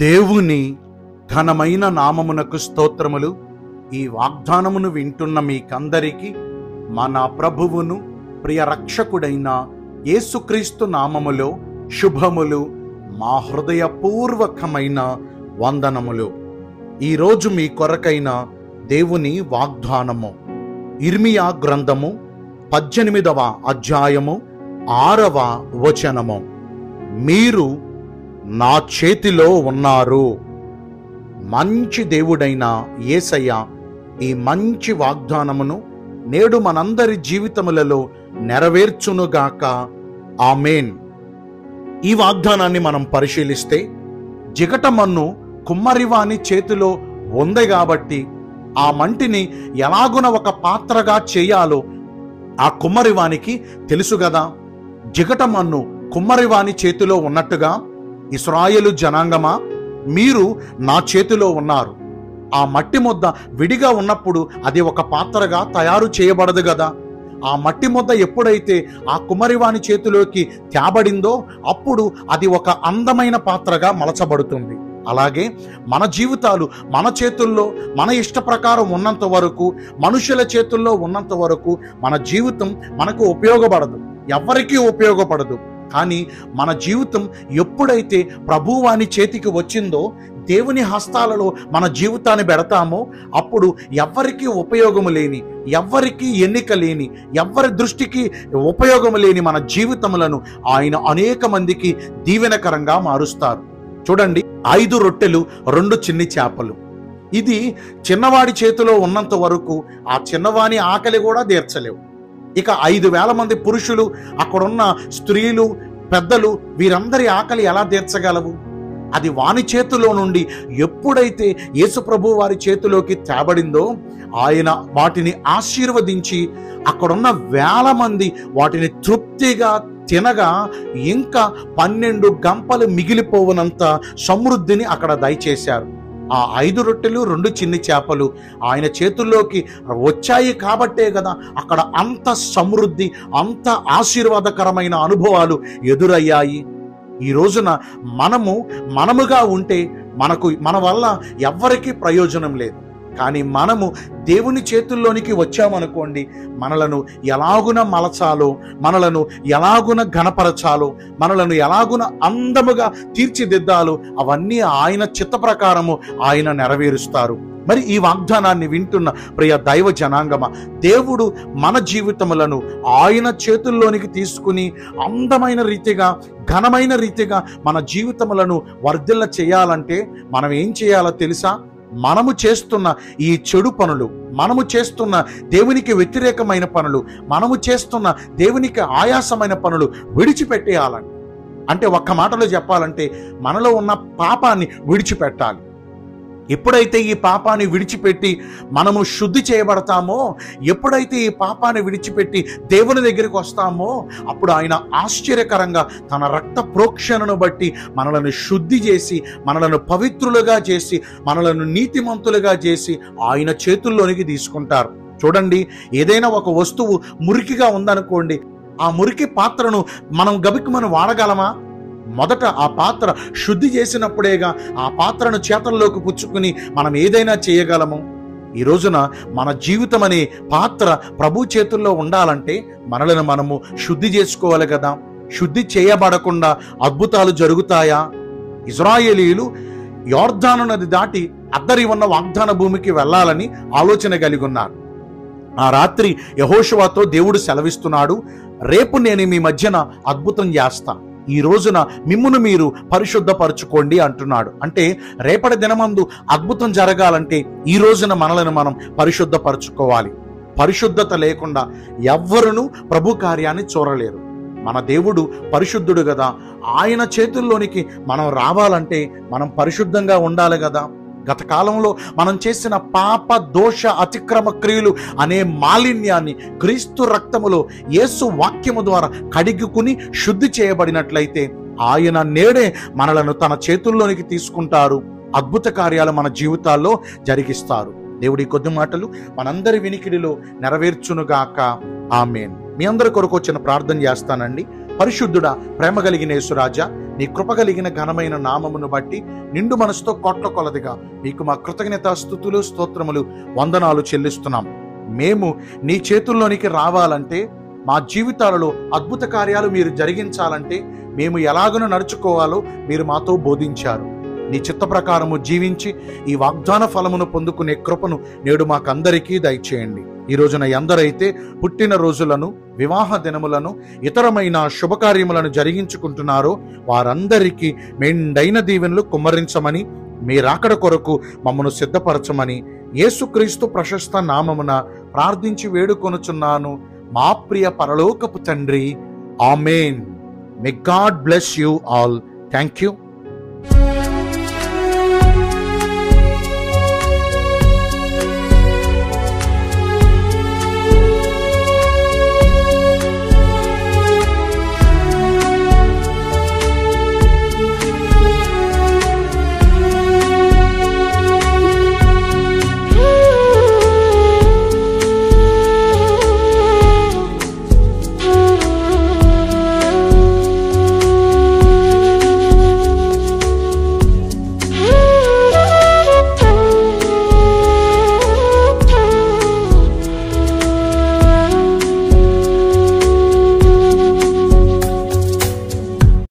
దేవుని ఘనమైన నామమునకు స్తోత్రములు ఈ వాగ్దానమును వింటున్న మీకందరికీ మన ప్రభువును ప్రియ రక్షకుడైన యేసుక్రీస్తు నామములో శుభములు మా హృదయపూర్వకమైన వందనములు ఈరోజు మీ కొరకైన దేవుని వాగ్దానము ఇర్మియా గ్రంథము పద్దెనిమిదవ అధ్యాయము ఆరవ వచనము మీరు నా చేతిలో ఉన్నారు మంచి దేవుడైన యేసయ్య ఈ మంచి వాగ్దానమును నేడు మనందరి జీవితములలో నెరవేర్చునుగాక ఆమెన్ ఈ వాగ్దానాన్ని మనం పరిశీలిస్తే జిగటమన్ను కుమ్మరివాని చేతిలో ఉంది కాబట్టి ఆ మంటిని ఎలాగున ఒక పాత్రగా చేయాలో ఆ కుమ్మరివానికి తెలుసు కదా జిగటమన్ను కుమ్మరివాని చేతిలో ఉన్నట్టుగా ఇస్రాయేలు జనాంగమా మీరు నా చేతిలో ఉన్నారు ఆ మట్టి ముద్ద విడిగా ఉన్నప్పుడు అది ఒక పాత్రగా తయారు చేయబడదు కదా ఆ మట్టి ముద్ద ఎప్పుడైతే ఆ కుమ్మరివాని చేతిలోకి తేబడిందో అప్పుడు అది ఒక అందమైన పాత్రగా మలచబడుతుంది అలాగే మన జీవితాలు మన చేతుల్లో మన ఇష్ట ప్రకారం ఉన్నంత వరకు మనుషుల చేతుల్లో ఉన్నంత వరకు మన జీవితం మనకు ఉపయోగపడదు ఎవరికీ ఉపయోగపడదు కానీ మన జీవితం ఎప్పుడైతే ప్రభువాని చేతికి వచ్చిందో దేవుని హస్తాలలో మన జీవితాన్ని పెడతామో అప్పుడు ఎవ్వరికీ ఉపయోగము లేని ఎవ్వరికీ ఎన్నిక లేని ఎవ్వరి దృష్టికి ఉపయోగము లేని మన జీవితములను ఆయన అనేక మందికి దీవెనకరంగా మారుస్తారు చూడండి ఐదు రొట్టెలు రెండు చిన్ని చేపలు ఇది చిన్నవాడి చేతిలో ఉన్నంత వరకు ఆ చిన్నవాని ఆకలి కూడా తీర్చలేవు ఇక ఐదు వేల మంది పురుషులు అక్కడున్న స్త్రీలు పెద్దలు వీరందరి ఆకలి ఎలా తీర్చగలవు అది వాని చేతిలో నుండి ఎప్పుడైతే యేసుప్రభు వారి చేతిలోకి తేబడిందో ఆయన వాటిని ఆశీర్వదించి అక్కడున్న వేల మంది వాటిని తృప్తిగా తినగా ఇంకా పన్నెండు గంపలు మిగిలిపోవనంత సమృద్ధిని అక్కడ దయచేశారు ఆ ఐదు రొట్టెలు రెండు చిన్ని చేపలు ఆయన చేతుల్లోకి వచ్చాయి కాబట్టే కదా అక్కడ అంత సమృద్ధి అంత ఆశీర్వాదకరమైన అనుభవాలు ఎదురయ్యాయి ఈ రోజున మనము మనముగా ఉంటే మనకు మన వల్ల ఎవ్వరికీ ప్రయోజనం లేదు కానీ మనము దేవుని చేతుల్లోనికి వచ్చామనుకోండి మనలను ఎలాగున మలచాలో మనలను ఎలాగున ఘనపరచాలో మనలను ఎలాగున అందముగా తీర్చిదిద్దాలో అవన్నీ ఆయన చిత్త ప్రకారము ఆయన నెరవేరుస్తారు మరి ఈ వాగ్దానాన్ని వింటున్న ప్రియ దైవ జనాంగమ దేవుడు మన జీవితములను ఆయన చేతుల్లోనికి తీసుకుని అందమైన రీతిగా ఘనమైన రీతిగా మన జీవితములను వర్ధిల్ల చేయాలంటే మనం ఏం చేయాలో తెలుసా మనము చేస్తున్న ఈ చెడు పనులు మనము చేస్తున్న దేవునికి వ్యతిరేకమైన పనులు మనము చేస్తున్న దేవునికి ఆయాసమైన పనులు విడిచిపెట్టేయాలని అంటే ఒక్క మాటలో చెప్పాలంటే మనలో ఉన్న పాపాన్ని విడిచిపెట్టాలి ఎప్పుడైతే ఈ పాపాన్ని విడిచిపెట్టి మనము శుద్ధి చేయబడతామో ఎప్పుడైతే ఈ పాపాన్ని విడిచిపెట్టి దేవుని దగ్గరికి వస్తామో అప్పుడు ఆయన ఆశ్చర్యకరంగా తన రక్త ప్రోక్షణను బట్టి మనలను శుద్ధి చేసి మనలను పవిత్రులుగా చేసి మనలను నీతిమంతులుగా చేసి ఆయన చేతుల్లోనికి తీసుకుంటారు చూడండి ఏదైనా ఒక వస్తువు మురికిగా ఉందనుకోండి ఆ మురికి పాత్రను మనం గబికి మనం వాడగలమా మొదట ఆ పాత్ర శుద్ధి చేసినప్పుడేగా ఆ పాత్రను చేతల్లోకి పుచ్చుకుని మనం ఏదైనా చేయగలము ఈ రోజున మన జీవితం అనే పాత్ర ప్రభు చేతుల్లో ఉండాలంటే మనలను మనము శుద్ధి చేసుకోవాలి కదా శుద్ధి చేయబడకుండా అద్భుతాలు జరుగుతాయా ఇజ్రాయేలీలు యోర్ధాను నది దాటి అద్దరి ఉన్న వాగ్దాన భూమికి వెళ్ళాలని ఆలోచన కలిగి ఉన్నారు ఆ రాత్రి యహోషువాతో దేవుడు సెలవిస్తున్నాడు రేపు నేను మీ మధ్యన అద్భుతం చేస్తా ఈ రోజున మిమ్మును మీరు పరిశుద్ధపరచుకోండి అంటున్నాడు అంటే రేపటి దినమందు అద్భుతం జరగాలంటే ఈ రోజున మనలను మనం పరిశుద్ధపరచుకోవాలి పరిశుద్ధత లేకుండా ఎవ్వరును ప్రభు కార్యాన్ని చూడలేరు మన దేవుడు పరిశుద్ధుడు కదా ఆయన చేతుల్లోనికి మనం రావాలంటే మనం పరిశుద్ధంగా ఉండాలి కదా గత కాలంలో మనం చేసిన పాప దోష అతిక్రమ క్రియలు అనే మాలిన్యాన్ని క్రీస్తు రక్తములో యేసు వాక్యము ద్వారా కడిగుకుని శుద్ధి చేయబడినట్లయితే ఆయన నేడే మనలను తన చేతుల్లోనికి తీసుకుంటారు అద్భుత కార్యాలు మన జీవితాల్లో జరిగిస్తారు దేవుడి కొద్ది మాటలు మనందరి వినికిడిలో నెరవేర్చునుగాక ఆమెన్ మీ అందరి కొరకు వచ్చిన ప్రార్థన చేస్తానండి పరిశుద్ధుడా ప్రేమ కలిగిన యేసురాజా నీ కృప కలిగిన ఘనమైన నామమును బట్టి నిండు మనసుతో కోట్ల కొలదిగా మీకు మా కృతజ్ఞత స్థుతులు స్తోత్రములు వందనాలు చెల్లిస్తున్నాం మేము నీ చేతుల్లోనికి రావాలంటే మా జీవితాలలో అద్భుత కార్యాలు మీరు జరిగించాలంటే మేము ఎలాగనో నడుచుకోవాలో మీరు మాతో బోధించారు నీ చిత్త ప్రకారము జీవించి ఈ వాగ్దాన ఫలమును పొందుకునే కృపను నేడు మాకందరికీ దయచేయండి ఈ రోజున ఎందరైతే పుట్టిన రోజులను వివాహ దినములను ఇతరమైన శుభకార్యములను జరిగించుకుంటున్నారో వారందరికీ మెండైన దీవెనలు కుమ్మరించమని మీ రాకడ కొరకు మమ్మను సిద్ధపరచమని యేసుక్రీస్తు ప్రశస్త నామమున ప్రార్థించి వేడుకొనుచున్నాను మా ప్రియ పరలోకపు తండ్రి amen may God bless you all thank you